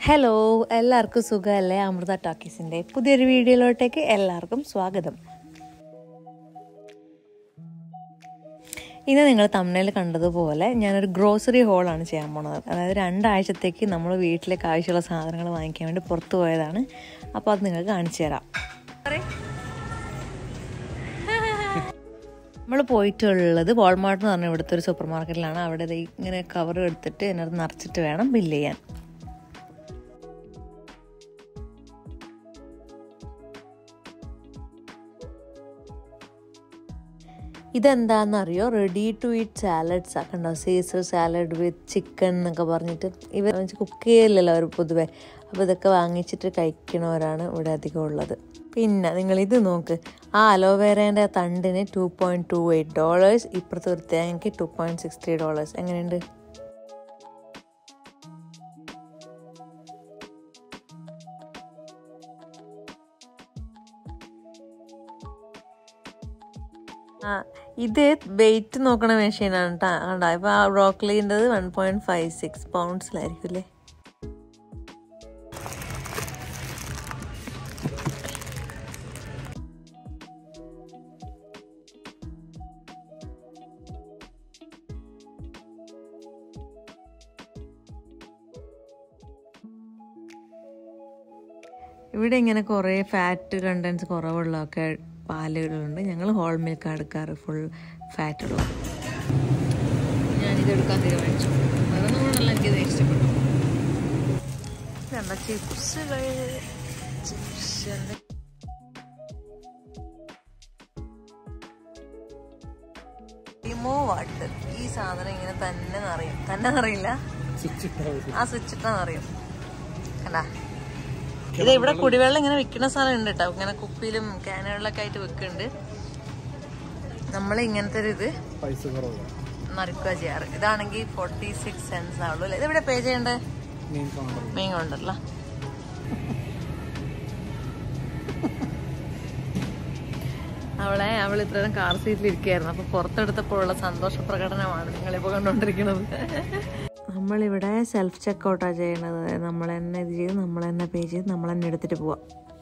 hello എല്ലാവർക്കും സുഖമല്ലേ അമൃത ടോക്കീസിൻ്റെ പുതിയൊരു വീഡിയോയിലോട്ടേക്ക് എല്ലാവർക്കും സ്വാഗതം ഇന്ന് നിങ്ങൾ തമിഴിൽ കണ്ടതുപോലെ ഞാനൊരു ഗ്രോസറി ഹോളാണ് ചെയ്യാൻ പോണത് അതായത് രണ്ടാഴ്ചത്തേക്ക് നമ്മൾ വീട്ടിലേക്ക് ആവശ്യമുള്ള സാധനങ്ങൾ വാങ്ങിക്കാൻ വേണ്ടി പുറത്തു പോയതാണ് അപ്പോൾ അത് നിങ്ങൾക്ക് കാണിച്ചു തരാം നമ്മൾ പോയിട്ടുള്ളത് വാൾമാർട്ട് എന്ന് പറഞ്ഞ ഇവിടുത്തെ ഒരു സൂപ്പർ മാർക്കറ്റിലാണ് അവിടെ ദേ ഇങ്ങനെ കവർ എടുത്തിട്ട് അതിനകത്ത് നിറച്ചിട്ട് വേണം ബില്ല് ചെയ്യാൻ ഇതെന്താണെന്നറിയോ റെഡി ടു ഈറ്റ് സാലഡ്സ് ഒക്കെ ഉണ്ടാവും സീസർ സാലഡ് വിത്ത് ചിക്കൻ എന്നൊക്കെ പറഞ്ഞിട്ട് ഇവർ കുക്ക് ചെയ്യില്ലല്ലോ അവർ പൊതുവേ അപ്പോൾ ഇതൊക്കെ വാങ്ങിച്ചിട്ട് കഴിക്കണവരാണ് ഇവിടെ അധികം ഉള്ളത് പിന്നെ നിങ്ങൾ ഇത് നോക്ക് ആ അലോവേരേൻ്റെ തണ്ടിന് two point two eight dollars ഇപ്പുറത്ത് ഒരു തേങ്ങയ്ക്ക് two point six three dollars എങ്ങനെയുണ്ട് ആ ഇത് വെയിറ്റ് നോക്കണ മെഷീനാണ് കേട്ടോ കണ്ടോ ഇപ്പൊ ആ ബ്രോക്കലിൻ്റെത് വൺ പോയിന്റ് ഫൈവ് സിക്സ് പൗണ്ട്സിലായിരിക്കും അല്ലേ ഇവിടെ ഇങ്ങനെ കുറേ ഫാറ്റ് കണ്ടൻസ് കുറവുള്ളതൊക്കെ പാലുകളുണ്ട് ഞങ്ങൾ ഹോൾ മിൽക്ക് എടുക്കാറ് ഫുൾ ഫാറ്റ് ഉള്ളത് ഞാനിത് എടുക്കാൻ തീരുമാനിച്ചു വേറെ നമ്മളല്ല എനിക്കിത് ഇഷ്ടപ്പെട്ടു കണ്ട ചിപ്സുകൾ ചിപ്സിൻ്റെ ഡിമോ വാട്ടർ ഈ സാധനം ഇങ്ങനെ തന്നെ നിറയും തന്നെ നിറയില്ല ആ സ്വിച്ച് ഇട്ടാ നിറയും കണ്ടാ ഇത് ഇവിടെ കുടിവെള്ളം ഇങ്ങനെ വിൽക്കുന്ന സ്ഥലം ഉണ്ട് കേട്ടോ ഇങ്ങനെ കുപ്പിയിലും ക്യാനുകളിലൊക്കെ ആയിട്ട് വെക്കുന്നുണ്ട് നമ്മൾ ഇങ്ങനത്തെ ഒരു ഇത് പൈസ കുറവാണ് നിറക്കുക ചെയ്യാറ് ഇതാണെങ്കിൽ ഫോർട്ടി സിക്സ് സെൻസ് ആവുള്ളൂ അല്ലേ ഇതെവിടെ പേ ചെയ്യണ്ടേ മീൻ കൗണ്ടർ മെയിൻ കൗണ്ടറില അവളെ അവൾ ഇത്രയും കാർ സീറ്റിൽ ഇരിക്കുകയായിരുന്നു അപ്പൊ പുറത്തെടുത്തപ്പോഴുള്ള സന്തോഷ പ്രകടനമാണ് നിങ്ങളിപ്പോ കണ്ടുകൊണ്ടിരിക്കുന്നത് നമ്മളിവിടെ സെൽഫ് ചെക്കൗട്ടാണ് ചെയ്യണത് നമ്മൾ തന്നെ ഇത് ചെയ്ത് നമ്മൾ തന്നെ പേ ചെയ്ത് നമ്മൾ തന്നെ എടുത്തിട്ട് പോവാം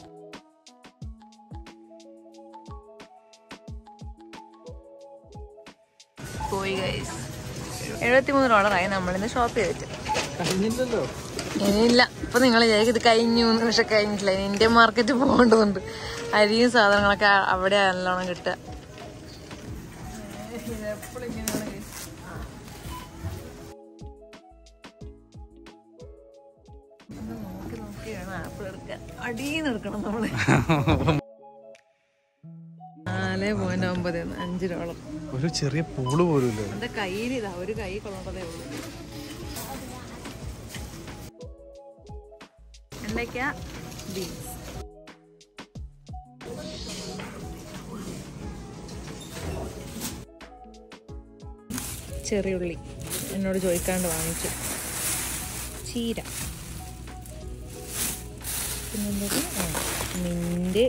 പോയി ഗൈസ് എഴുപത്തിമൂന്ന് ഡോളറായി നമ്മളിന്ന് ഷോപ്പ് ചെയ്തിട്ട് കഴിഞ്ഞില്ലല്ലോ ഇനിയില്ല ഇപ്പൊ നിങ്ങൾ വിചാരിക്കും ഇത് കഴിഞ്ഞു എന്ന് പക്ഷെ കഴിഞ്ഞിട്ടില്ല ഇനി ഇന്ത്യൻ മാർക്കറ്റ് പോകേണ്ടതുണ്ട് അരിയും സാധനങ്ങളൊക്കെ അവിടെ നല്ലോണം കിട്ടുക അടിയിൽ എടുക്കണം നമ്മള് നാല് പോയിന്റ് ഒമ്പത് അഞ്ച് ഡോളർ ഒരു ചെറിയ പൂള് പോലും ഇല്ല എന്റെ കയ്യിൽ ഇതാ ഒരു കൈ കൊള്ളേണ്ടതേ ഉള്ളൂ എന്തൊക്കെയാ ബീൻസ് ചെറിയുള്ളി എന്നോട് ചോദിക്കാണ്ട് വാങ്ങിച്ചു ചീര പിന്നെന്തൊക്കെ ആ മിന്റ്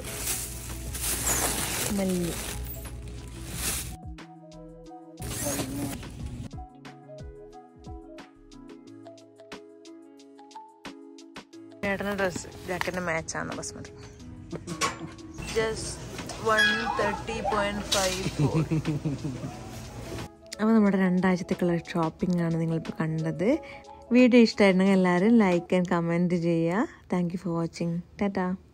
മല്ലി ചേട്ടൻ്റെ ഡ്രസ് ജാക്കറ്റിൻ്റെ മാച്ചാണ് basmati just one thirty point five അപ്പോൾ നമ്മുടെ രണ്ടാഴ്ചത്തേക്കുള്ള ഷോപ്പിംഗ് ആണ് നിങ്ങളിപ്പോൾ കണ്ടത് വീഡിയോ ഇഷ്ടമായിരുന്നെങ്കിൽ എല്ലാവരും ലൈക്ക് ആൻഡ് കമൻറ്റ് ചെയ്യുക thank you for watching Tata